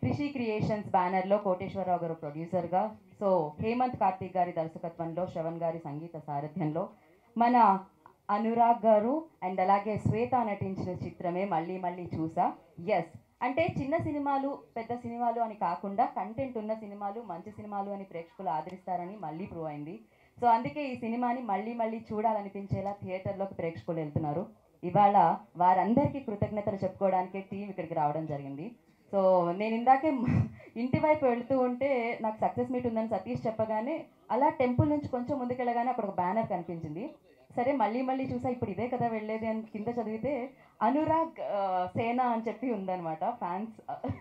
Rishi creations బ్యానర్లో కోటేశ్వరరావు గారు ప్రొడ్యూసర్గా సో హేమంత్ కార్తీక్ గారి దర్శకత్వంలో శ్రవణ్ గారి సంగీత సారథ్యంలో మన అనురాగ్ గారు అండ్ అలాగే శ్వేత నటించిన చిత్రమే మళ్ళీ మళ్ళీ చూసా ఎస్ అంటే చిన్న సినిమాలు పెద్ద సినిమాలు అని కాకుండా కంటెంట్ ఉన్న సినిమాలు మంచి సినిమాలు అని ప్రేక్షకులు ఆదరిస్తారని మళ్ళీ ప్రూవ్ అయింది సో అందుకే ఈ సినిమాని మళ్ళీ మళ్ళీ చూడాలనిపించేలా థియేటర్లోకి ప్రేక్షకులు వెళ్తున్నారు ఇవాళ వారందరికీ కృతజ్ఞతలు చెప్పుకోవడానికి టీం ఇక్కడికి రావడం జరిగింది సో నేను ఇందాకే మ- ఇంటి వైపు వెళ్తూ ఉంటే నాకు సక్సెస్ మీట్ ఉందని సతీష్ చెప్పగానే అలా టెంపుల్ నుంచి కొంచెం ముందుకెళ్ళగానే అక్కడ ఒక బ్యానర్ కనిపించింది సరే మళ్ళీ మళ్ళీ చూసా ఇప్పుడు ఇదే కదా వెళ్ళేది అని కింద చదివితే అనురాగ్ ఆ, సేన అని చెప్పి ఉందన్నమాట ఫ్యాన్స్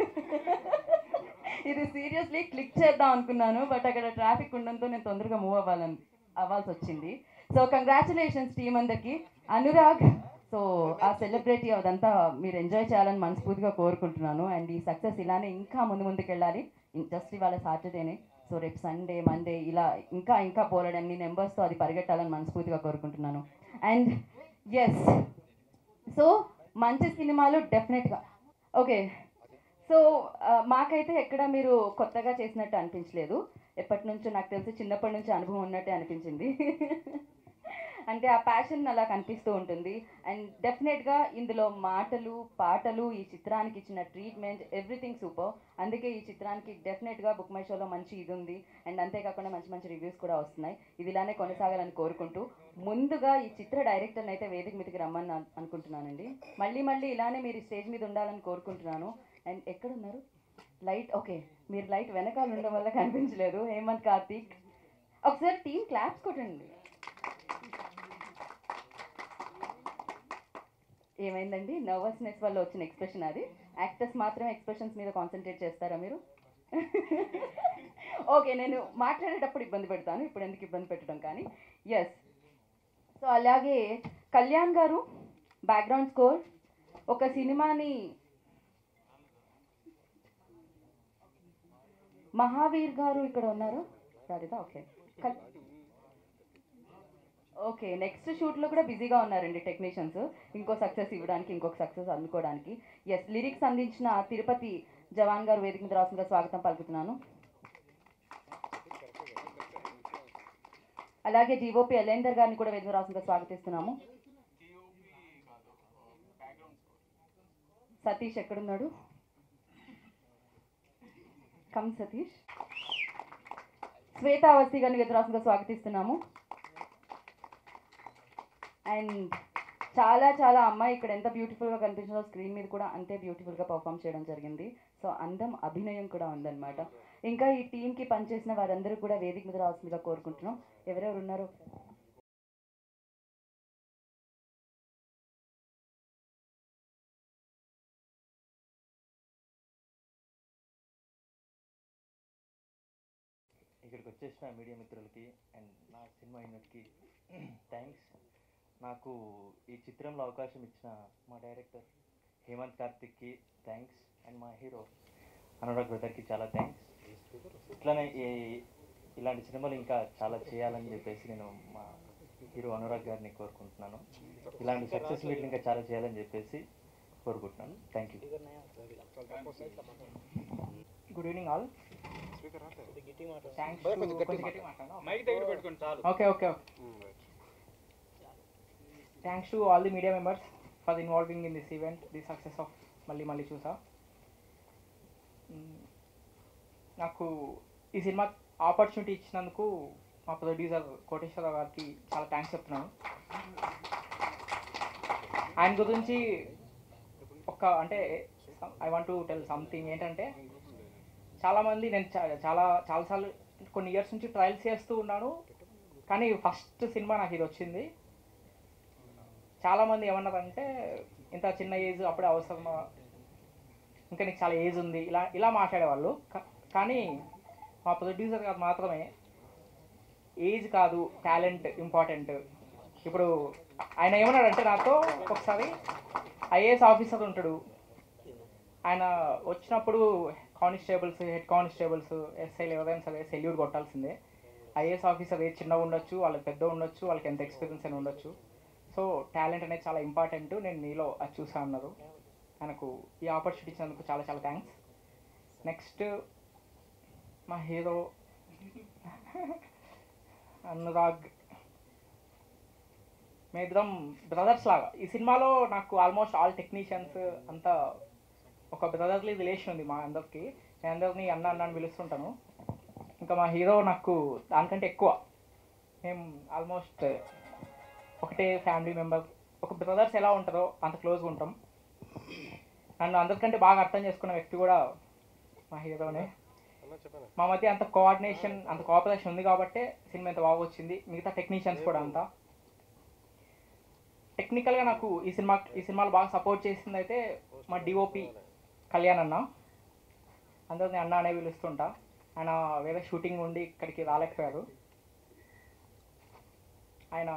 ఇది సీరియస్లీ క్లిక్ చేద్దాం అనుకున్నాను బట్ అక్కడ ట్రాఫిక్ ఉండడంతో నేను తొందరగా మూవ్ అవ్వాలని అవ్వాల్సి వచ్చింది సో కంగ్రాచులేషన్స్ టీం అందరికి అనురాగ్ సో ఆ సెలబ్రిటీ అదంతా మీరు ఎంజాయ్ చేయాలని మనస్ఫూర్తిగా కోరుకుంటున్నాను అండ్ ఈ సక్సెస్ ఇలానే ఇంకా ముందు ముందుకు వెళ్ళాలి జస్ట్ ఇవాళ సాటర్డేనే సో రేపు సండే మండే ఇలా ఇంకా ఇంకా పోలడన్ని నెంబర్స్తో అది పరిగెట్టాలని మనస్ఫూర్తిగా కోరుకుంటున్నాను అండ్ ఎస్ సో మంచి సినిమాలు డెఫినెట్గా ఓకే సో ఆ, మాకైతే ఎక్కడ మీరు కొత్తగా చేసినట్టు అనిపించలేదు ఎప్పటి నుంచో నాకు తెలిసి చిన్నప్పటి నుంచి అనుభవం ఉన్నట్టే అనిపించింది అంటే ఆ ప్యాషన్ అలా కనిపిస్తూ ఉంటుంది అండ్ డెఫినెట్గా ఇందులో మాటలు పాటలు ఈ చిత్రానికి ఇచ్చిన ట్రీట్మెంట్ ఎవ్రీథింగ్ సూపర్ అందుకే ఈ చిత్రానికి డెఫినెట్గా బుక్ మై షోలో మంచి ఇది ఉంది అండ్ అంతేకాకుండా మంచి మంచి రివ్యూస్ కూడా వస్తున్నాయి ఇది ఇలానే కొనసాగాలని కోరుకుంటూ ముందుగా ఈ చిత్ర డైరెక్టర్ని అయితే వేదిక మీదకి రమ్మని అను- అనుకుంటున్నానండి మళ్ళీ మళ్ళీ ఇలానే మీరు స్టేజ్ మీద ఉండాలని కోరుకుంటున్నాను అండ్ ఎక్కడున్నారు లైట్ ఓకే మీరు లైట్ వెనకాల ఉండడం వల్ల కనిపించలేదు హేమంత్ కార్తీక్ ఒకసారి టీం క్లాప్స్ కొట్టండి ఏమైందండి నర్వస్నెస్ వల్ల వచ్చిన ఎక్స్ప్రెషన్ అది యాక్టర్స్ మాత్రమే ఎక్స్ప్రెషన్స్ మీద కాన్సన్ట్రేట్ చేస్తారా మీరు ఓకే నేను మాట్లాడేటప్పుడు ఇబ్బంది పెడతాను ఇప్పుడు ఎందుకు ఇబ్బంది పెట్టడం కానీ ఎస్ సో అలాగే కళ్యాణ్ గారు బ్యాక్గ్రౌండ్ స్కోర్ ఒక సినిమాని మహావీర్ గారు ఇక్కడ ఉన్నారు సరేదా ఓకే కల్- ఓకే నెక్స్ట్ షూట్లో కూడా బిజీగా ఉన్నారండి టెక్నీషియన్స్ ఇంకో సక్సెస్ ఇవ్వడానికి ఇంకొక సక్సెస్ అందుకోవడానికి ఎస్ లిరిక్స్ అందించిన తిరుపతి జవాన్ గారు వేదిక మీద రాసిందిగా స్వాగతం పలుకుతున్నాను అలాగే డిఓపి ఎలేందర్ గారిని కూడా వేదిక మీద రాసిందిగా స్వాగతిస్తున్నాము సతీష్ ఎక్కడున్నాడు కమ్ సతీష్ శ్వేత అవస్థి గారిని వేదిక రాసిందిగా స్వాగతిస్తున్నాము అండ్ చాలా చాలా అమ్మాయి ఇక్కడ ఎంత బ్యూటిఫుల్గా కనిపించిందో స్క్రీన్ మీద కూడా అంతే బ్యూటిఫుల్గా పర్ఫామ్ చేయడం జరిగింది సో అందం అభినయం కూడా ఉందన్నమాట ఇంకా ఈ టీంకి పనిచేసిన వారందరూ కూడా వేదిక మీద రావాల్సిందిగా కోరుకుంటున్నాం ఎవరెవరు ఉన్నారు ఇక్కడికి వచ్చేసిన మీడియా మిత్రులకి అండ్ నా సినిమా యూనిట్కి థ్యాంక్స్ నాకు ఈ చిత్రంలో అవకాశం ఇచ్చిన మా డైరెక్టర్ హేమంత్ కార్తిక్కి థ్యాంక్స్ అండ్ మా హీరో అనురాగ్ బ్రదర్కి చాలా థ్యాంక్స్ ఇట్లానే ఈ- ఇలాంటి సినిమాలు ఇంకా చాలా చేయాలని చెప్పేసి నేను మా హీరో అనురాగ్ గారిని కోరుకుంటున్నాను ఇలాంటి సక్సెస్ మీట్లు ఇంకా చాలా చేయాలని చెప్పేసి కోరుకుంటున్నాను thank you good evening all thanks mic దగ్గర పెట్టుకోండి చాలు okay okay thanks to all the media members for involving in this event the success of మళ్ళీ మళ్ళీ చూసా మ్మ్. నాకు ఈ సినిమా ఆపర్చునిటీ ఇచ్చినందుకు మా ప్రొడ్యూసర్ కోటేశ్వరరావు గారికి చాలా థ్యాంక్స్ చెప్తున్నాను ఆయన గురించి ఒక అంటే I want to tell something ఏంటంటే చాలామంది నేను చా- చాలా చాలాసార్లు కొన్ని ఇయర్స్ నుంచి ట్రయల్స్ చేస్తూ ఉన్నాను కానీ ఫస్ట్ సినిమా నాకు ఇది వచ్చింది చాలామంది ఏమన్నారంటే ఇంత చిన్న ఏజ్ అప్పుడే అవసరమా ఇంకా నీకు చాలా ఏజ్ ఉంది ఇలా ఇలా మాట్లాడేవాళ్ళు కా- కానీ మా ప్రొడ్యూసర్ గారు మాత్రమే ఏజ్ కాదు టాలెంట్ ఇంపార్టెంట్ ఇప్పుడు ఆయన ఏమన్నాడంటే నాతో ఒకసారి ఐఏఎస్ ఆఫీసర్ ఉంటాడు ఆయన వచ్చినప్పుడు కానిస్టేబుల్స్ హెడ్ కానిస్టేబుల్స్ ఎస్ఐలు ఎవరైనా సరే సెల్యూట్ కొట్టాల్సిందే ఐఏఎస్ ఆఫీసర్ ఏ చిన్న ఉండొచ్చు వాళ్ళకి పెద్ద ఉండొచ్చు వాళ్ళకి ఎంత ఎక్స్పీరియన్స్ అయినా ఉండొచ్చు సో టాలెంట్ అనేది చాలా ఇంపార్టెంట్ నేను నీలో అది చూసా అన్నారు ఆయనకు ఈ ఆపర్చునిటీ ఇచ్చినందుకు చాలా చాలా థ్యాంక్స్ నెక్స్ట్ మా హీరో అనురాగ్ మేమిద్దరం బ్రదర్స్ లాగా ఈ సినిమాలో నాకు ఆల్మోస్ట్ ఆల్ టెక్నీషియన్స్ అంతా ఒక బ్రదర్లీ రిలేషన్ ఉంది మా అందరికి నేను అందరినీ అన్న అన్న అని పిలుస్తుంటాను ఇంకా మా హీరో నాకు దానికంటే ఎక్కువ మేము ఆల్మోస్ట్ ఒకటే ఫ్యామిలీ మెంబర్ ఒక బ్రదర్స్ ఎలా ఉంటారో అంత క్లోజ్గా ఉంటాం నన్ను అందరికంటే బాగా అర్థం చేసుకున్న వ్యక్తి కూడా మా హీరోనే మా మధ్య అంత కోఆర్డినేషన్ అంత కోఆపరేషన్ ఉంది కాబట్టే సినిమా ఇంత బాగా వచ్చింది మిగతా టెక్నీషియన్స్ కూడా అంతా టెక్నికల్గా నాకు ఈ సినిమా ఈ సినిమాలో బాగా సపోర్ట్ చేసింది అయితే మా డిఓపి కళ్యాణ్ అన్న అందరిని అన్న అనే పిలుస్తుంటా ఆయన వేరే షూటింగ్ ఉండి ఇక్కడికి రాలేకపోయారు ఆయన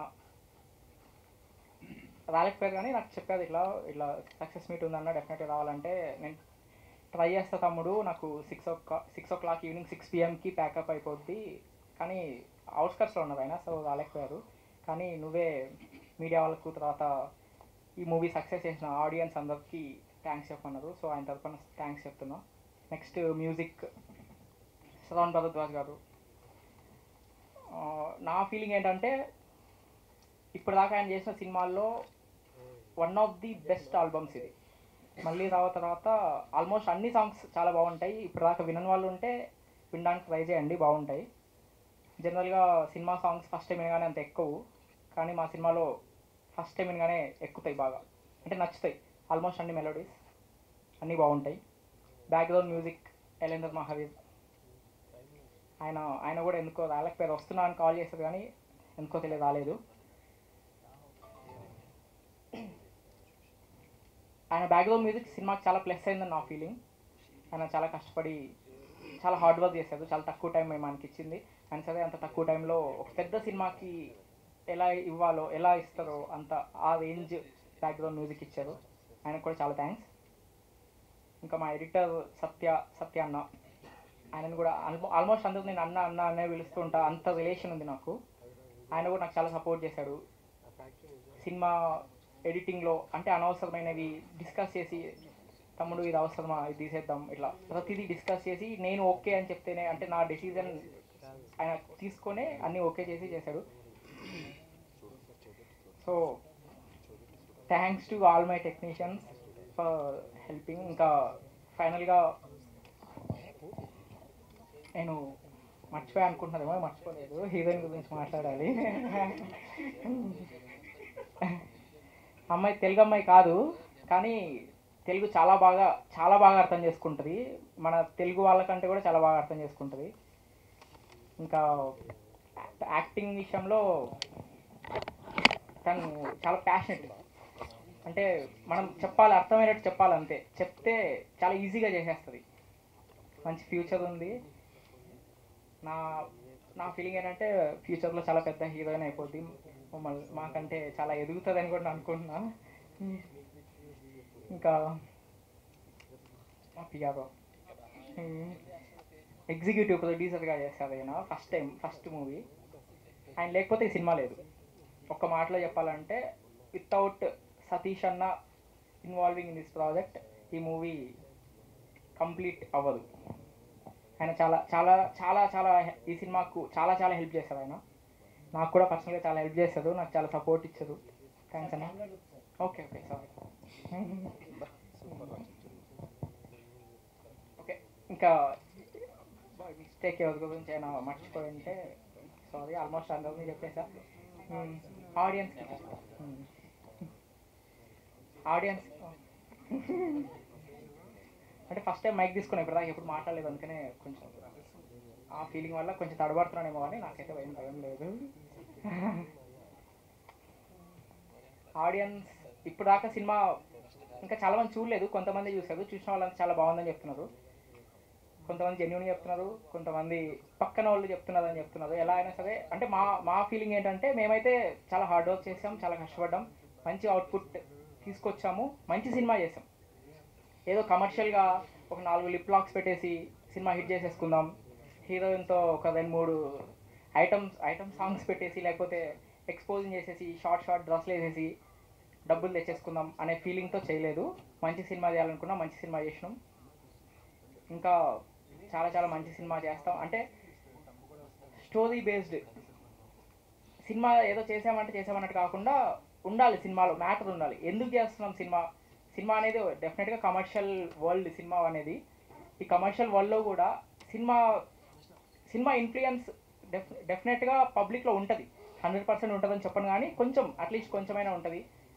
రాలేకపోయారు కానీ నాకు చెప్పారు ఇట్లా ఇట్లా సక్సెస్ మీట్ ఉందన్న డెఫినెట్గా రావాలంటే నేను ట్రై చేస్తా తమ్ముడు నాకు six o'clock six o'clock evening six పిఎంకి ప్యాకప్ అయిపోద్ది కానీ అవుట్స్కట్స్లో ఉన్నది ఆయన సో రాలేకపోయారు కానీ నువ్వే మీడియా వాళ్ళకు తర్వాత ఈ మూవీ సక్సెస్ చేసిన ఆడియన్స్ అందరికీ థ్యాంక్స్ చెప్పన్నారు సో ఆయన తరఫున థ్యాంక్స్ చెప్తున్నా నెక్స్ట్ మ్యూజిక్ శ్రవణ్ భరద్వాజ్ గారు ఆ, నా ఫీలింగ్ ఏంటంటే ఇప్పటిదాకా ఆయన చేసిన సినిమాల్లో one of the best albums ఇది మళ్ళీ రావ తర్వాత ఆల్మోస్ట్ అన్ని సాంగ్స్ చాలా బాగుంటాయి ఇప్పటిదాకా వినని వాళ్ళు ఉంటే వినడానికి ట్రై చేయండి బాగుంటాయి జనరల్గా సినిమా సాంగ్స్ ఫస్ట్ టైం వినగానే అంత ఎక్కువ కానీ మా సినిమాలో ఫస్ట్ టైం వినగానే ఎక్కుతాయి బాగా అంటే నచ్చుతాయి ఆల్మోస్ట్ అన్ని మెలోడీస్ అన్నీ బాగుంటాయి బ్యాక్గ్రౌండ్ మ్యూజిక్ ఎలేందర్ మహావీర్ ఆయన ఆయన కూడా ఎందుకో రాలేకపోయారు వస్తున్నా అని కాల్ చేశారు కానీ ఎందుకో తెలియదు రాలేదు ఆయన బ్యాక్గ్రౌండ్ మ్యూజిక్ సినిమాకి చాలా ప్లస్ అయిందని నా ఫీలింగ్ ఆయన చాలా కష్టపడి చాలా హార్డ్ వర్క్ చేశారు చాలా తక్కువ టైం మనకి ఇచ్చింది ఆయన సరే అంత తక్కువ టైంలో ఒక పెద్ద సినిమాకి ఎలా ఇవ్వాలో ఎలా ఇస్తారో అంత ఆ రేంజ్ బ్యాక్గ్రౌండ్ మ్యూజిక్ ఇచ్చారు ఆయనకు కూడా చాలా థ్యాంక్స్ ఇంకా మా ఎడిటర్ సత్య సత్య అన్న ఆయనను కూడా ఆల్మోస్ట్ అందరూ నేను అన్న అన్న అనే పిలుస్తూ ఉంటా అంత రిలేషన్ ఉంది నాకు ఆయన కూడా నాకు చాలా సపోర్ట్ చేశాడు సినిమా ఎడిటింగ్లో అంటే అనవసరమైనవి డిస్కస్ చేసి తమ్ముడు ఇది అవసరమా ఇది తీసేద్దాం ఇట్లా ప్రతిదీ డిస్కస్ చేసి నేను ఓకే అని చెప్తేనే అంటే నా డెసిజన్ ఆయన తీసుకొనే అన్నీ ఓకే చేసి చేశాడు so thanks to all my technicians for helping ఇంకా ఫైనల్గా నేను మర్చిపోయా అనుకుంటున్నారేమో మర్చిపోలేదు హీరోయిన్ గురించి మాట్లాడాలి అమ్మాయి తెలుగు అమ్మాయి కాదు కానీ తెలుగు చాలా బాగా చాలా బాగా అర్థం చేసుకుంటుంది మన తెలుగు వాళ్ళకంటే కూడా చాలా బాగా అర్థం చేసుకుంటుంది ఇంకా యాక్టింగ్ విషయంలో తను చాలా ప్యాషనెట్ అంటే మనం చెప్పాలి అర్థమయ్యేటట్టు చెప్పాలి అంతే చెప్తే చాలా ఈజీగా చేసేస్తుంది మంచి ఫ్యూచర్ ఉంది నా నా ఫీలింగ్ ఏంటంటే ఫ్యూచర్లో చాలా పెద్ద హీరోయిన్ అయిపోద్ది మమ్మల్ని మాకంటే చాలా ఎదుగుతుందని కూడా నేను అనుకుంటున్నా ఇంకా మా పియారో ఎగ్జిక్యూటివ్ ప్రొడ్యూసర్గా చేశారు ఆయన ఫస్ట్ టైం ఫస్ట్ మూవీ ఆయన లేకపోతే ఈ సినిమా లేదు ఒక్క మాటలో చెప్పాలంటే వితౌట్ సతీష్ అన్న ఇన్వాల్వింగ్ ఇన్ దిస్ ప్రాజెక్ట్ ఈ మూవీ కంప్లీట్ అవ్వదు ఆయన చాలా చాలా చాలా చాలా హె- ఈ సినిమాకు చాలా చాలా హెల్ప్ చేశారు ఆయన నాకు కూడా పర్సనల్గా చాలా హెల్ప్ చేశారు నాకు చాలా సపోర్ట్ ఇచ్చారు థ్యాంక్స్ అన్న ఓకే ఓకే సారీ ఓకే ఇంకా మిస్టేక్ ఎవరి గురించి అయినా మర్చిపోయి ఉంటే సారీ ఆల్మోస్ట్ అందరినీ చెప్పేసా ఆడియన్స్ ఆడియన్స్ అంటే ఫస్ట్ టైం మైక్ తీసుకున్నా ఇప్పుడు దాకా ఎప్పుడు మాట్లాడలేదు అందుకనే కొంచెం ఆ ఫీలింగ్ వల్ల కొంచెం తడబడుతున్నానేమో కానీ నాకైతే భయం భయం లేదు ఆడియన్స్ ఇప్పుడు దాకా సినిమా ఇంకా చాలా మంది చూడలేదు కొంతమంది చూశారు చూసిన వాళ్ళంతా చాలా బాగుందని చెప్తున్నారు కొంతమంది జెన్యున్ చెప్తున్నారు కొంతమంది పక్కన వాళ్ళు చెప్తున్నారు అని చెప్తున్నారు ఎలా అయినా సరే అంటే మా మా ఫీలింగ్ ఏంటంటే మేమైతే చాలా హార్డ్ వర్క్ చేసాం చాలా కష్టపడ్డాం మంచి అవుట్పుట్ తీసుకొచ్చాము మంచి సినిమా చేసాం ఏదో కమర్షియల్గా ఒక నాలుగు లిప్ లాక్స్ పెట్టేసి సినిమా హిట్ చేసేసుకుందాం హీరోయిన్తో ఒక రెండు మూడు ఐటమ్స్ ఐటమ్ సాంగ్స్ పెట్టేసి లేకపోతే ఎక్స్పోజింగ్ చేసేసి షార్ట్ షార్ట్ డ్రెస్లు వేసేసి డబ్బులు తెచ్చేసుకుందాం అనే ఫీలింగ్తో చేయలేదు మంచి సినిమా చేయాలనుకున్నాం మంచి సినిమా చేసినాం ఇంకా చాలా చాలా మంచి సినిమా చేస్తాం అంటే స్టోరీ బేస్డ్ సినిమా ఏదో చేసామంటే చేసామన్నట్టు కాకుండా ఉండాలి సినిమాలో మ్యాటర్ ఉండాలి ఎందుకు చేస్తున్నాం సినిమా సినిమా అనేది డెఫినెట్గా కమర్షియల్ వరల్డ్ సినిమా అనేది ఈ కమర్షియల్ వరల్డ్లో కూడా సినిమా సినిమా ఇన్ఫ్లుయెన్స్ డెఫ్ డెఫినెట్గా పబ్లిక్లో ఉంటుంది హండ్రెడ్ పర్సెంట్ ఉంటుందని చెప్పను కానీ కొంచెం అట్లీస్ట్ కొంచెమైనా ఉంటుంది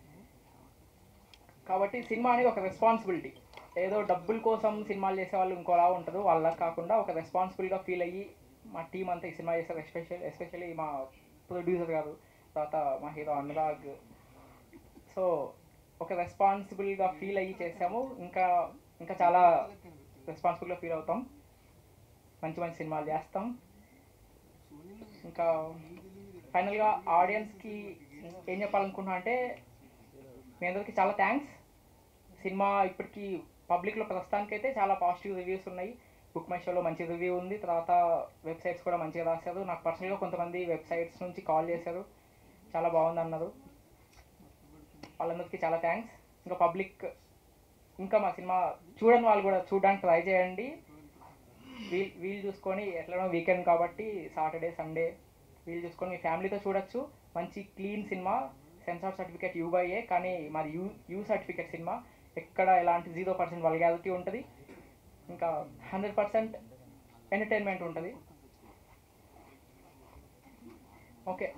కాబట్టి సినిమా అనేది ఒక రెస్పాన్సిబిలిటీ ఏదో డబ్బుల కోసం సినిమాలు చేసే వాళ్ళు ఇంకోలా ఉంటారు వాళ్ళ కాకుండా ఒక రెస్పాన్సిబుల్గా ఫీల్ అయ్యి మా టీం అంతా ఈ సినిమా చేస్తారు ఎస్పెషల్ ఎస్పెషల్లీ మా ప్రొడ్యూసర్ గారు తర్వాత మా హీరో అనురాగ్ సో ఒక రెస్పాన్సిబుల్గా ఫీల్ అయ్యి చేసాము ఇంకా ఇంకా చాలా రెస్పాన్సిబుల్గా ఫీల్ అవుతాం మంచి మంచి సినిమాలు చేస్తాం ఇంకా ఫైనల్గా ఆడియన్స్కి ఏం చెప్పాలనుకుంటున్నా అంటే మీ అందరికీ చాలా థ్యాంక్స్ సినిమా ఇప్పటికీ పబ్లిక్లో ప్రస్తుతానికైతే చాలా పాజిటివ్ రివ్యూస్ ఉన్నాయి బుక్ మై షోలో మంచి రివ్యూ ఉంది తర్వాత వెబ్సైట్స్ కూడా మంచిగా రాశారు నాకు పర్సనల్గా కొంతమంది వెబ్సైట్స్ నుంచి కాల్ చేశారు చాలా బాగుంది అన్నారు వాళ్ళందరికీ చాలా థ్యాంక్స్ ఇంకా పబ్లిక్ ఇంకా మా సినిమా చూడని వాళ్ళు కూడా చూడడానికి ట్రై చేయండి వీల్ వీలు చూసుకొని ఎట్లనో వీకెండ్ కాబట్టి సాటర్డే సండే వీలు చూసుకొని మీ ఫ్యామిలీతో చూడొచ్చు మంచి క్లీన్ సినిమా censor certificate U by A కానీ మాది యూ యూ సర్టిఫికేట్ సినిమా ఎక్కడ ఎలాంటి జీరో పర్సెంట్ వల్గాలిటీ ఉంటుంది ఇంకా హండ్రెడ్ పర్సెంట్ ఎంటర్టైన్మెంట్ ఉంటుంది ఓకే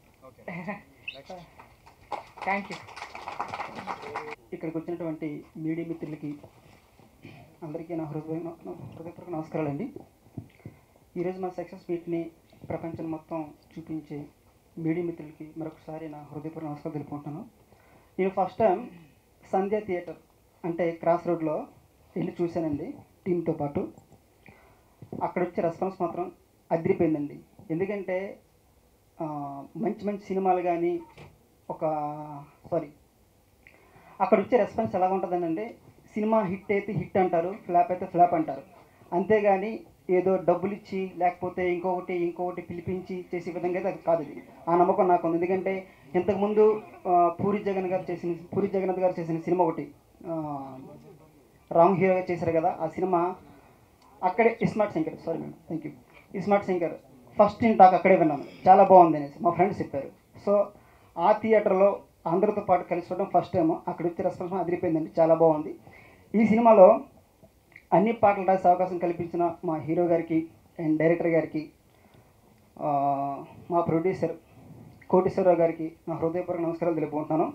థ్యాంక్ యూ ఇక్కడికి వచ్చినటువంటి మీడియా మిత్రులకి అందరికీ నా హృదయ నా హృదయపూర్వక నమస్కారాలండి ఈరోజు మా సక్సెస్ మీట్ని ప్రపంచం మొత్తం చూపించే మీడియా మిత్రులకి మరొకసారి నా హృదయపూర్వక నమస్కారం తెలుపుకుంటున్నాను నేను ఫస్ట్ టైం సంధ్య థియేటర్ అంటే క్రాస్ రోడ్లో వెళ్ళి చూశానండి టీంతో పాటు అక్కడ వచ్చే రెస్పాన్స్ మాత్రం అదిరిపోయిందండి ఎందుకంటే ఆ, మంచి మంచి సినిమాలు కానీ ఒక సారీ అక్కడ వచ్చే రెస్పాన్స్ ఎలా ఉంటుందంటే సినిమా హిట్ అయితే హిట్ అంటారు ఫ్లాప్ అయితే ఫ్లాప్ అంటారు అంతేగాని ఏదో డబ్బులు ఇచ్చి లేకపోతే ఇంకొకటి ఇంకొకటి పిలిపించి చేసే విధంగా అయితే అది కాదు ఇది ఆ నమ్మకం నాకు ఉంది ఎందుకంటే ఇంతకుముందు ఆ, పూరి జగన్ గారు చేసిన పూరి జగన్నాథ్ గారు చేసిన సినిమా ఒకటి ఆ, రామ్ హీరోగా చేశారు కదా ఆ సినిమా అక్కడే iSmart Shankar sorry madam thank you iSmart Shankar first in talk అక్కడే విన్నాను చాలా బాగుంది అనేసి మా ఫ్రెండ్స్ చెప్పారు సో ఆ థియేటర్లో అందరితో పాటు కలిసి చూడడం ఫస్ట్ టైం అక్కడ వచ్చే రెస్పాన్స్ అదిరిపోయిందండి చాలా బాగుంది ఈ సినిమాలో అన్ని పాటలు రాసే అవకాశం కల్పించిన మా హీరో గారికి అండ్ డైరెక్టర్ గారికి ఆ, మా ప్రొడ్యూసర్ కోటేశ్వరరావు గారికి నా హృదయపూర్వక నమస్కారాలు తెలుపుకుంటున్నాను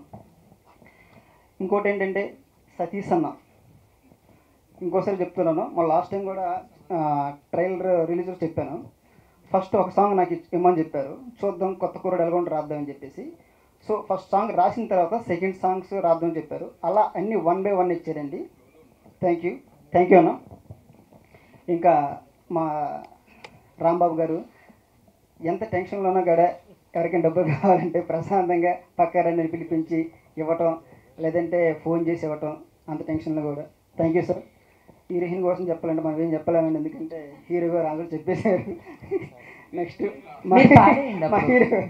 ఇంకోటి ఏంటంటే సతీష్ అన్న ఇంకోసారి చెప్తున్నాను మా లాస్ట్ టైం కూడా ట్రైలర్ రిలీజ్ చెప్పాను ఫస్ట్ ఒక సాంగ్ నాకు ఇచ్చి- ఇమ్మని చెప్పారు చూద్దాం కొత్త కూరడు ఎలాగొండి రాద్దామని చెప్పేసి సో ఫస్ట్ సాంగ్ రాసిన తర్వాత సెకండ్ సాంగ్స్ రాద్దామని చెప్పారు అలా అన్ని వన్ బై వన్ ఇచ్చారండి థ్యాంక్ యూ థ్యాంక్ యూ అన్న ఇంకా మా రాంబాబు గారు ఎంత టెన్షన్లో ఉన్నా కూడా ఎవరికైనా డబ్బులు కావాలంటే ప్రశాంతంగా పక్కారని పిలిపించి ఇవ్వటం లేదంటే ఫోన్ చేసి ఇవ్వటం అంత టెన్షన్లో కూడా థ్యాంక్ యూ సార్ హీరోయిన్ కోసం చెప్పాలంటే మనం ఏం చెప్పలేమండి ఎందుకంటే హీరో గారు అందరూ చెప్పేశారు నెక్స్ట్ మా మీరు పాడేయండి మా అప్పుడు. హీరో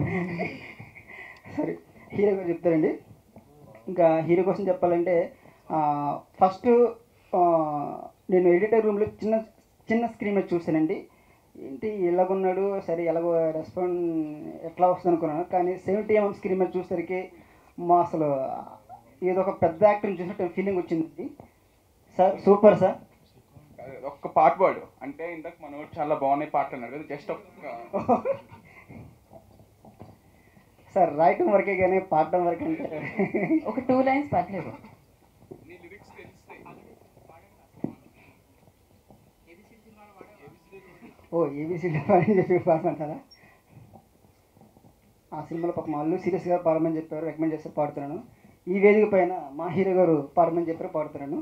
సరే హీరో గారు చెప్తారండి ఇంకా హీరో కోసం చెప్పాలంటే ఫస్ట్ నేను ఎడిటర్ రూమ్లో చిన్న చిన్న స్క్రీన్ మీద చూశానండి ఏంటి ఎలాగున్నాడు సరే ఎలాగో రెస్పాండ్ ఎట్లా వస్తుంది అనుకున్నాను కానీ సెవెంటీ ఎంఎం స్క్రీన్ మీద చూసేసరికి మా అసలు ఏదో ఒక పెద్ద యాక్టర్ని చూసినట్టు ఫీలింగ్ వచ్చింది సార్ సూపర్ సార్ ఒక్క పాట పాడు అంటే ఇందాక మనోడు చాలా బాగున్నాయి పాటలు అన్నారు కదా జస్ట్ ఒక్క సార్ రాయటం వరకే కానీ పాడటం వరకే అంటే ఒక టూ లైన్స్ పర్లేదు ఓ ఏబీసీలో పాడని చెప్పి పాడమంటారా ఆ సినిమాలో పాపం అల్లు సీరియస్ గారు పాడమని చెప్పారు రికమెండ్ చేస్తే పాడుతున్నాను ఈ వేదిక పైన మా హీరో గారు పాడమని చెప్పారు పాడుతున్నాను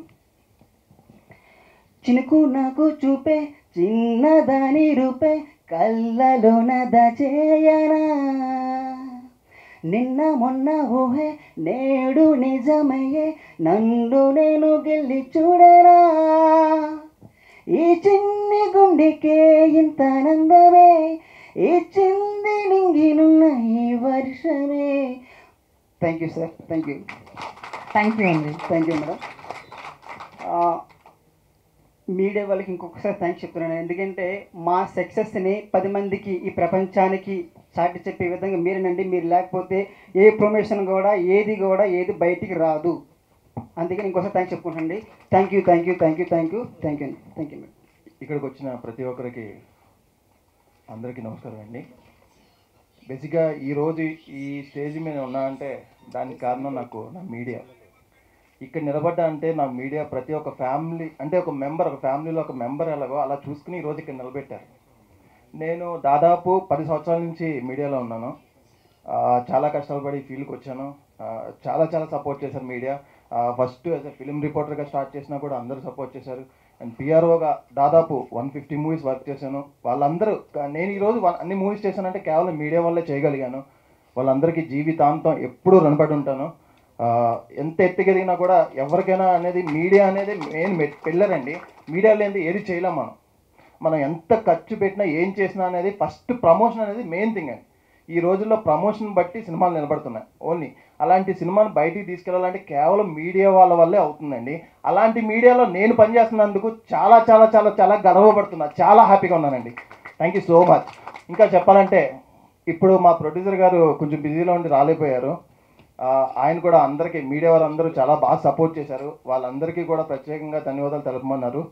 చినుకు నాకు చూపే చిన్నదాని రూపే కళ్ళలోన దచేయనా నిన్న మొన్న ఊహే నేడు నిజమయ్యే నన్ను నేను గెల్లి చూడరా ఈ చిన్ని గుండెకే ఇంత ఆనందమే ఈ చింది నింగినున్న ఈ వర్షమే thank you sir thank you thank you అండి థ్యాంక్ యూ మేడం మీడియా వాళ్ళకి ఇంకొకసారి థ్యాంక్స్ చెప్తున్నాను ఎందుకంటే మా సక్సెస్ని పది మందికి ఈ ప్రపంచానికి చాటి చెప్పే విధంగా మీరేనండి మీరు లేకపోతే ఏ ప్రమోషన్ కూడా ఏది కూడా ఏది బయటికి రాదు అందుకని ఇంకోసారి థ్యాంక్స్ చెప్పుకుంటానండి thank you thank you thank you thank you thank you అండి థ్యాంక్ యూ మేడం ఇక్కడికి వచ్చిన ప్రతి ఒక్కరికి అందరికీ నమస్కారం అండి బేసిక్గా ఈరోజు ఈ స్టేజ్ మీద ఉన్నా అంటే దానికి కారణం నాకు నా మీడియా ఇక్కడ నిలబడ్డా అంటే నా మీడియా ప్రతి ఒక్క ఫ్యామిలీ అంటే ఒక మెంబర్ ఒక ఫ్యామిలీలో ఒక మెంబర్ ఎలాగో అలా చూసుకుని ఈరోజు ఇక్కడ నిలబెట్టారు నేను దాదాపు పది సంవత్సరాల నుంచి మీడియాలో ఉన్నాను ఆ, చాలా కష్టాలు పడి ఫీల్డ్కి వచ్చాను ఆ, చాలా చాలా సపోర్ట్ చేశారు media first as a film రిపోర్టర్గా స్టార్ట్ చేసినా కూడా అందరూ సపోర్ట్ చేశారు అండ్ పిఆర్ఓగా దాదాపు వన్ ఫిఫ్టీ మూవీస్ వర్క్ చేశాను వాళ్ళందరూ క- నేను ఈరోజు వన్- అన్ని మూవీస్ చేశానంటే కేవలం మీడియా వల్లే చేయగలిగాను వాళ్ళందరికీ జీవితాంతం ఎప్పుడూ రుణపడి ఉంటాను ఆ, ఎంత ఎత్తుకెదిగినా కూడా ఎవరికైనా అనేది మీడియా అనేది మెయిన్ పిల్లర్ అండి మీడియా లేనిది ఏది చేయలేం మనం మనం ఎంత ఖర్చు పెట్టినా ఏం చేసినా అనేది ఫస్ట్ ప్రమోషన్ అనేది మెయిన్ థింగ్ అండి ఈ రోజుల్లో ప్రమోషన్ బట్టి సినిమాలు నిలబడుతున్నాయి ఓన్లీ అలాంటి సినిమాను బయటికి తీసుకెళ్ళాలంటే కేవలం మీడియా వాళ్ళ వల్లే అవుతుందండి అలాంటి మీడియాలో నేను పనిచేస్తున్నందుకు చాలా చాలా చాలా చాలా గర్వపడుతున్నా చాలా హ్యాపీగా ఉన్నానండి థ్యాంక్ యూ సో మచ్ ఇంకా చెప్పాలంటే ఇప్పుడు మా ప్రొడ్యూసర్ గారు కొంచెం బిజీలో ఉండి రాలేకపోయారు ఆ, ఆయన కూడా అందరికీ మీడియా వాళ్ళందరూ చాలా బాగా సపోర్ట్ చేశారు వాళ్ళందరికీ కూడా ప్రత్యేకంగా ధన్యవాదాలు తెలపమన్నారు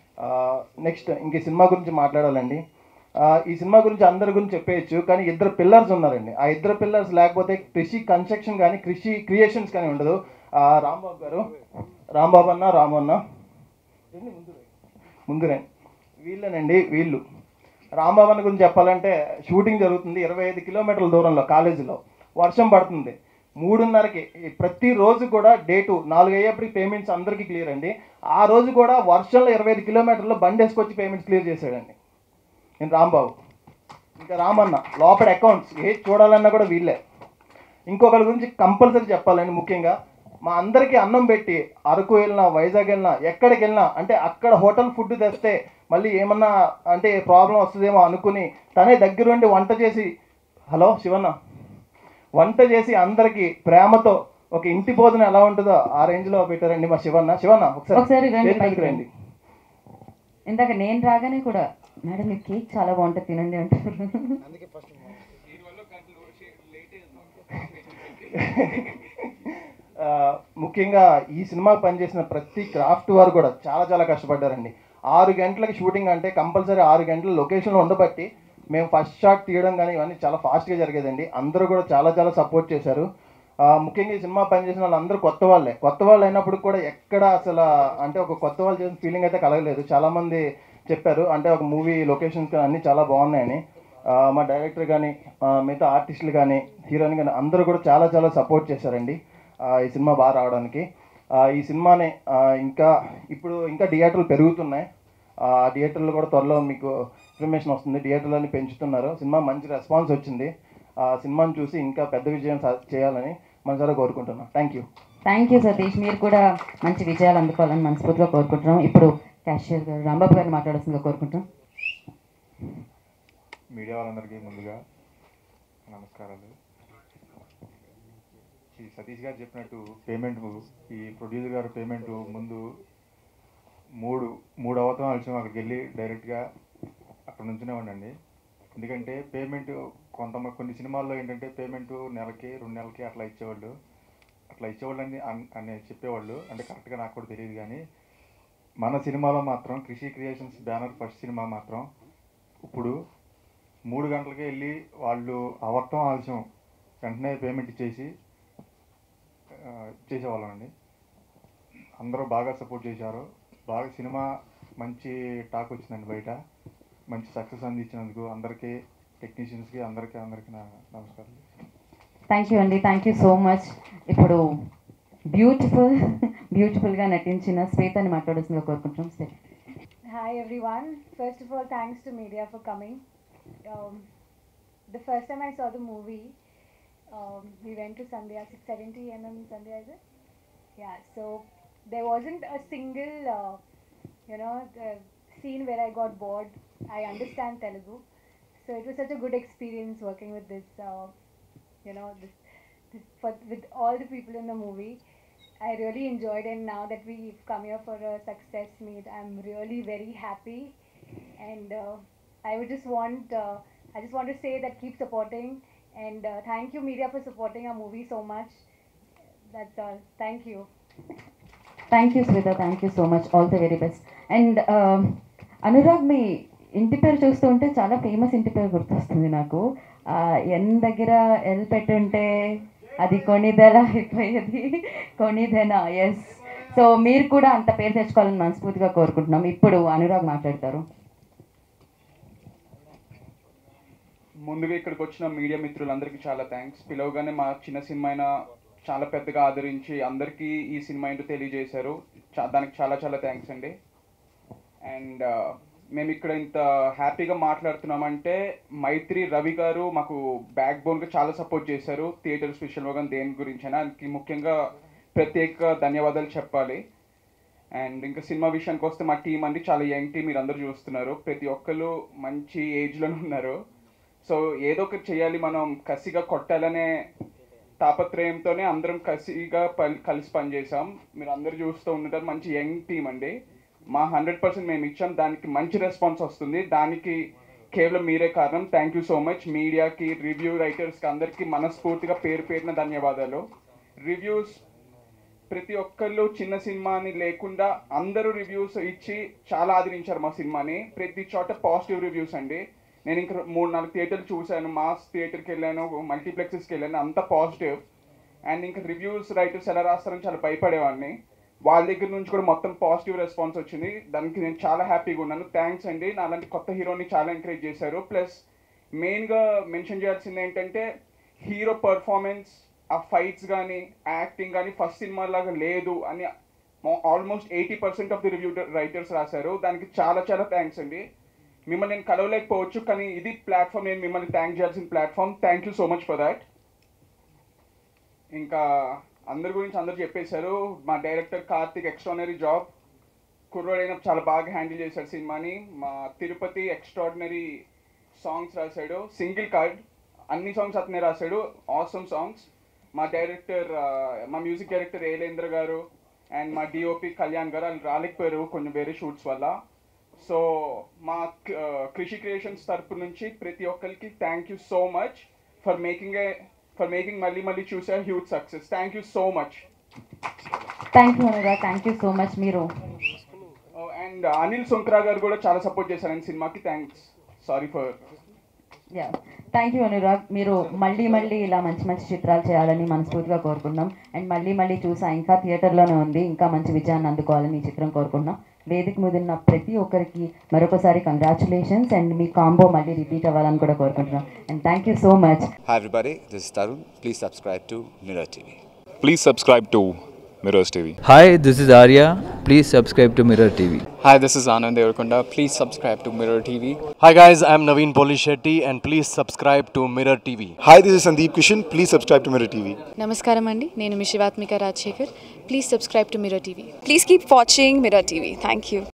నెక్స్ట్ ఇంక ఈ సినిమా గురించి మాట్లాడాలండి ఆ, ఈ సినిమా గురించి అందరి గురించి చెప్పేయచ్చు కానీ ఇద్దరు పిల్లర్స్ ఉన్నారండి ఆ ఇద్దరు పిల్లర్స్ లేకపోతే కృషి కన్స్ట్రక్షన్ కానీ కృషి క్రియేషన్స్ కానీ ఉండదు ఆ, రాంబాబు గారు రాంబాబు అన్న రాము అన్న రండి ముందు రండి. ముందు రండి వీళ్ళేనండి వీళ్ళు రాంబాబు అన్న గురించి చెప్పాలంటే షూటింగ్ జరుగుతుంది ఇరవై ఐదు కిలోమీటర్ల దూరంలో కాలేజీలో వర్షం పడుతుంది మూడున్నరకి ఈ ప్రతిరోజు కూడా డేటు నాలుగు అయ్యేప్పటికి పేమెంట్స్ అందరికీ క్లియర్ అండి ఆ రోజు కూడా వర్షంలో ఇరవై ఐదు కిలోమీటర్లో బండి వేసుకొచ్చి పేమెంట్స్ క్లియర్ చేశాడండి నేను రాంబాబు ఇంకా రామన్న లోపల అకౌంట్స్ ఏ చూడాలన్నా కూడా వీళ్ళే ఇంకొకరి గురించి కంపల్సరీ చెప్పాలండి ముఖ్యంగా మా అందరికీ అన్నం పెట్టి అరకు వెళ్ళినా వైజాగ్ వెళ్ళినా ఎక్కడికి వెళ్ళినా అంటే అక్కడ హోటల్ ఫుడ్ తెస్తే మళ్ళీ ఏమన్నా అంటే ప్రాబ్లం వస్తుందేమో అనుకుని తనే దగ్గరుండి వంట చేసి హలో శివన్న వంట చేసి అందరికీ ప్రేమతో ఒక ఇంటి భోజనం ఎలా ఉంటుందో ఆ రేంజ్లో పెట్టారండి మా శివన్న శివన్న ఒకసారి ఒకసారి రండి, స్టేజ్ పైకి మీదకి రండి ఇందాక నేను రాగానే కూడా మేడం మీ కేక్ చాలా బాగుంటుంది తినండి అంటారు ఆ, ముఖ్యంగా ఈ సినిమా పనిచేసిన ప్రతి క్రాఫ్ట్ వారు కూడా చాలా చాలా కష్టపడ్డారండి ఆరు గంటలకి షూటింగ్ అంటే కంపల్సరీ ఆరు గంటల లొకేషన్లో ఉండబట్టి మేము ఫస్ట్ షాట్ తీయడం కానీ ఇవన్నీ చాలా ఫాస్ట్గా జరిగేదండి అందరూ కూడా చాలా చాలా సపోర్ట్ చేశారు ఆ, ముఖ్యంగా ఈ సినిమా పనిచేసిన వాళ్ళందరూ కొత్త వాళ్ళే కొత్త వాళ్ళు అయినప్పుడు కూడా ఎక్కడ అసలు అంటే ఒక కొత్త వాళ్ళు చేసిన ఫీలింగ్ అయితే కలగలేదు చాలామంది చెప్పారు అంటే ఒక మూవీ లొకేషన్స్ కానీ అన్నీ చాలా బాగున్నాయని ఆ, మా డైరెక్టర్ కానీ మిగతా ఆర్టిస్టులు కానీ హీరోయిన్ కానీ అందరూ కూడా చాలా చాలా సపోర్ట్ చేశారండి ఆ, ఈ సినిమా బాగా రావడానికి ఆ, ఈ సినిమాని ఆ, ఇంకా ఇప్పుడు ఇంకా థియేటర్లు పెరుగుతున్నాయి ఆ థియేటర్లు కూడా త్వరలో మీకు ఇన్ఫర్మేషన్ వస్తుంది థియేటర్లని పెంచుతున్నారు సినిమా మంచి రెస్పాన్స్ వచ్చింది ఆ సినిమాని చూసి ఇంకా పెద్ద విజయం సా- చేయాలని మనసారా కోరుకుంటున్నాను thank you thank you Satish మీరు కూడా మంచి విజయాలు అందుకోవాలని మనస్ఫూర్తిగా కోరుకుంటున్నాం ఇప్పుడు క్యాషియర్ గారు రాంబాబు గారిని మాట్లాడాల్సిందిగా కోరుకుంటున్నాం మీడియా వాళ్ళందరికీ ముందుగా నమస్కారాలు ఈ సతీష్ గారు చెప్పినట్టు పేమెంట్ ఈ ప్రొడ్యూసర్ గారు పేమెంట్ ముందు మూడు మూడు అవతం ఆలస్యం అక్కడికి వెళ్ళి డైరెక్ట్గా అక్కడ నుంచునే ఉండండి ఎందుకంటే పేమెంట్ కొంత కొన్ని సినిమాల్లో ఏంటంటే పేమెంట్ నెలకి రెండు నెలలకి అట్లా ఇచ్చేవాళ్ళు అట్లా ఇచ్చేవాళ్ళు అని అన్- అని చెప్పేవాళ్ళు అంటే కరెక్ట్గా నాకు కూడా తెలియదు కానీ మన సినిమాలో మాత్రం కృషి క్రియేషన్స్ బ్యానర్ ఫస్ట్ సినిమా మాత్రం ఇప్పుడు మూడు గంటలకే వెళ్ళి వాళ్ళు అవర్తం ఆలస్యం వెంటనే పేమెంట్ ఇచ్చేసి ఆ, చేసేవాళ్ళం అండి అందరూ బాగా సపోర్ట్ చేశారు బాగా సినిమా మంచి టాక్ వచ్చిందండి బయట మంచి సక్సెస్ అందించినందుకు అందరికీ టెక్నీషియన్స్కి అందరికీ అందరికీ నా నమస్కారం థ్యాంక్ యూ అండి థ్యాంక్ యూ సో మచ్ ఇప్పుడు బ్యూటిఫుల్ బ్యూటిఫుల్గా నటించిన శ్వేతని మాట్లాడాల్సిందిగా కోరుకుంటున్నాం సరే Hi everyone. First of all, thanks to media for coming. Um, the first time I saw the movie, um, we went to Sandhya, 670 mm Sandhya, is it? Yeah. So there wasn't a single, uh, you know, the scene where I got bored. I understand Telugu, so it was such a good experience working with this, uh, you know, this, this for, with all the people in the movie. I really enjoyed and now that we've come here for a success meet, I'm really very happy. And uh, I would just want, uh, I just want to say that keep supporting and uh, thank you media for supporting our movie so much. That's all. Thank you. Thank you Shweta thank you so much all the very best and Anurag మీ ఇంటి పేరు చూస్తూ ఉంటే చాలా famous ఇంటి పేరు గుర్తొస్తుంది నాకు ఆ, ఎన్ దగ్గర ఎల్ పెట్టుంటే అది కొనిదెల అయిపోయేది కొనిదెనా ఎస్ సో మీరు కూడా అంత పేరు తెచ్చుకోవాలని మనస్ఫూర్తిగా కోరుకుంటున్నాం ఇప్పుడు అనురాగ్ మాట్లాడతారు ముందుగా ఇక్కడికి వచ్చిన మీడియా మిత్రులందరికీ చాలా థ్యాంక్స్ పిలవగానే మా చిన్న సినిమా అయినా చాలా పెద్దగా ఆదరించి అందరికీ ఈ సినిమా ఏంటో తెలియజేశారు చా- దానికి చాలా చాలా థ్యాంక్స్ అండి అండ్ మేము ఇక్కడ ఇంత హ్యాపీగా మాట్లాడుతున్నామంటే మైత్రి రవి గారు మాకు బ్యాక్ బోన్గా చాలా సపోర్ట్ చేశారు థియేటర్ స్పెషల్ కానీ దేని గురించి అయినా దానికి ముఖ్యంగా ప్రత్యేక ధన్యవాదాలు చెప్పాలి అండ్ ఇంకా సినిమా విషయానికి వస్తే మా టీం అండి చాలా యంగ్ టీం మీరు అందరూ చూస్తున్నారు ప్రతి ఒక్కరు మంచి ఏజ్లోనే ఉన్నారు సో ఏదో ఒకటి చేయాలి మనం కసిగా కొట్టాలనే తాపత్రయంతోనే అందరం కసిగా పల్ కలిసి పనిచేసాం మీరు అందరు చూస్తూ ఉంటారు మంచి యంగ్ టీం అండి మా హండ్రెడ్ పర్సెంట్ మేము ఇచ్చాం దానికి మంచి రెస్పాన్స్ వస్తుంది దానికి కేవలం మీరే కారణం థ్యాంక్ యూ సో మచ్ మీడియాకి రివ్యూ రైటర్స్కి అందరికీ మనస్ఫూర్తిగా పేరు పేరున ధన్యవాదాలు రివ్యూస్ ప్రతి ఒక్కళ్ళు చిన్న సినిమాని లేకుండా అందరూ రివ్యూస్ ఇచ్చి చాలా ఆదరించారు మా సినిమాని ప్రతి చోట పాజిటివ్ రివ్యూస్ అండి నేను ఇంకా మూడు నాలుగు థియేటర్లు చూశాను మాస్ థియేటర్కి వెళ్ళాను మల్టీప్లెక్సెస్కి వెళ్ళాను అంత పాజిటివ్ అండ్ ఇంకా రివ్యూస్ రైటర్స్ ఎలా రాస్తారని చాలా భయపడేవాడిని వాళ్ళ దగ్గర నుంచి కూడా మొత్తం పాజిటివ్ రెస్పాన్స్ వచ్చింది దానికి నేను చాలా హ్యాపీగా ఉన్నాను థ్యాంక్స్ అండి నా అలాంటి కొత్త హీరోని చాలా ఎంకరేజ్ చేశారు ప్లస్ మెయిన్గా మెన్షన్ చేయాల్సింది ఏంటంటే హీరో పర్ఫార్మెన్స్ ఆ ఫైట్స్ కానీ యాక్టింగ్ కానీ ఫస్ట్ సినిమా లాగా లేదు అని almost eighty percent of the review writers రాశారు దానికి చాలా చాలా థ్యాంక్స్ అండి మిమ్మల్ని నేను కలవలేకపోవచ్చు కానీ ఇది ప్లాట్ఫామ్ నేను మిమ్మల్ని థ్యాంక్ చేయాల్సిన platform thank you so much for that ఇంకా అందరి గురించి అందరు చెప్పేశారు మా డైరెక్టర్ కార్తిక్ ఎక్స్ట్రాడినరీ జాబ్ కుర్రోడైన చాలా బాగా హ్యాండిల్ చేశాడు సినిమాని మా తిరుపతి ఎక్స్ట్రాడినరీ సాంగ్స్ రాశాడు సింగిల్ కార్డ్ అన్ని సాంగ్స్ అతనే రాశాడు ఆసమ్ సాంగ్స్ మా డైరెక్టర్ మా మ్యూజిక్ డైరెక్టర్ ఏలేంద్ర గారు అండ్ మా డిఓపి కళ్యాణ్ గారు వాళ్ళు రాలేకపోయారు కొన్ని వేరే షూట్స్ వల్ల సో మా కృషి క్రియేషన్స్ తరపు నుంచి ప్రతి ఒక్కరికి thank you so much for making a for making మళ్ళీ మళ్ళీ చూసే huge success thank you so much thank you Anurag thank you so much మీరు అండ్ అనిల్ సుంక్రా గారు కూడా చాలా సపోర్ట్ చేశారండి సినిమాకి thanks sorry for yeah thank you Anurag మీరు మళ్ళీ మళ్ళీ ఇలా మంచి మంచి చిత్రాలు చేయాలని మనస్ఫూర్తిగా కోరుకుంటున్నాం అండ్ మళ్ళీ మళ్ళీ చూసా ఇంకా థియేటర్లోనే ఉంది ఇంకా మంచి విజయాన్ని అందుకోవాలని ఈ చిత్రం కోరుకుంటున్నాం వేదిక మీద ఉన్న ప్రతి ఒక్కరికి మరొకసారి కంగ్రాచులేషన్స్ అండ్ మీ కాంబో మళ్ళీ రిపీట్ అవ్వాలని కూడా కోరుకుంటున్నాం and thank you so much Hi everybody, this is Tarun. Please subscribe to Mirror TV. Please subscribe to Mirrors TV. Hi, this is Arya. Please subscribe to Mirror TV. Hi, this is Anand Devarakonda. Please subscribe to Mirror TV. Hi guys, I'm Naveen Polishetty and please subscribe to Mirror TV. Hi, this is Sandeep Kishan. Please subscribe to Mirror TV. నమస్కారం అండి నేను మీ Shivathmika Rajasekhar please subscribe to Mirror TV please keep watching Mirror TV thank you